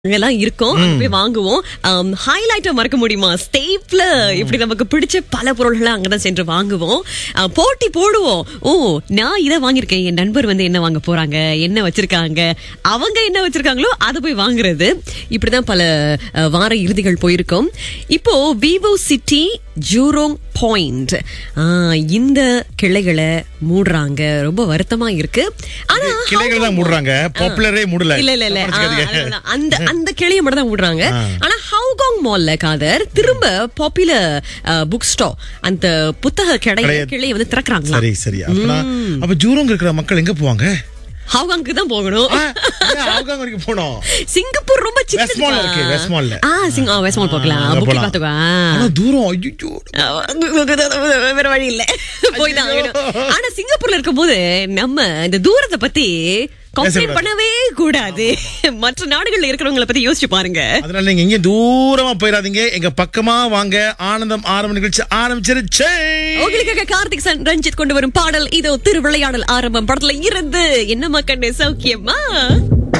அங்கெல்லாம் இருக்கோம் அங்க போய் வாங்குவோம் ஹைலைட்டா மறக்க முடியுமா ஸ்டேப்ல இப்படி நமக்கு பிடிச்ச பல பொருள்களை அங்கதான் சென்று வாங்குவோம் அஹ், போட்டி போடுவோம் ஓ நான் இதை வாங்கியிருக்கேன் என் நண்பர் வந்து என்ன வாங்க போறாங்க என்ன வச்சிருக்காங்க அவங்க என்ன வச்சிருக்காங்களோ அதை போய் வாங்குறது இப்படிதான் பல அஹ், வார இறுதிகள் போயிருக்கோம் இப்போ விவோ சிட்டி ஜூரோங் பாயிண்ட் இந்த கிளைகளை மூடுறாங்க ரொம்ப வருத்தமா இருக்கு ஆனா கிளைகள் தான் மூடுறாங்க பாப்புலரே மூடல இல்ல இல்ல இல்ல ஆ, தப்பாச்சுக்காதீங்க. அதான், அந்த அந்த கிளையை மட்டும் தான் விடுறாங்க ஆனா ஹவுகாங் மால்ல காதர் திரும்ப பாப்புலர் புக் ஸ்டோர் அந்த புத்தக கடை கடையை- கிளையை வந்து திறக்கிறாங்களா சரி சரி அப்பனா அப்ப ஜூரோங்க இருக்கிற மக்கள் எங்க போவாங்க ஹவுகாங்க்கு தான் போகணும் ஆ, ஏன் அவங்க வரைக்கும் போனோம் சிங்கப்பூர் ரொம்ப வெஸ்ட் மால் இருக்கு, வெஸ்ட் மால்ல. ஆ சிங் ஆ வெஸ்ட் மால் போகலாம் அங்க புக்கிங் போலாம். பாத்துக்கோ ஆனா தூரம் ஐயோ வேற வழி இல்ல போய் தான் ஆகணும் ஆனா சிங்கப்பூர்ல இருக்கும்போது நம்ம இந்த தூரத்தை பத்தி கம்ப்ளைண்ட் பேசக்கூடாது. பண்ணவே கூடாது மற்ற நாடுகள்ல இருக்கிறவங்கள பத்தி யோசிச்சு பாருங்க அதனால நீங்க எங்கேயும் தூரமா போயிடாதீங்க எங்க பக்கமா வாங்க ஆனந்தம் ஆரம்ப நிகழ்ச்சி ஆரம்பிச்சிருச்சே உங்களுக்காக கார்த்திக் சன் ரஞ்சித் கொண்டு வரும் பாடல் இதோ திருவிளையாடல் ஆரம்பம் படத்துல இருந்து என்னம்மா கண்ணு சௌக்கியமா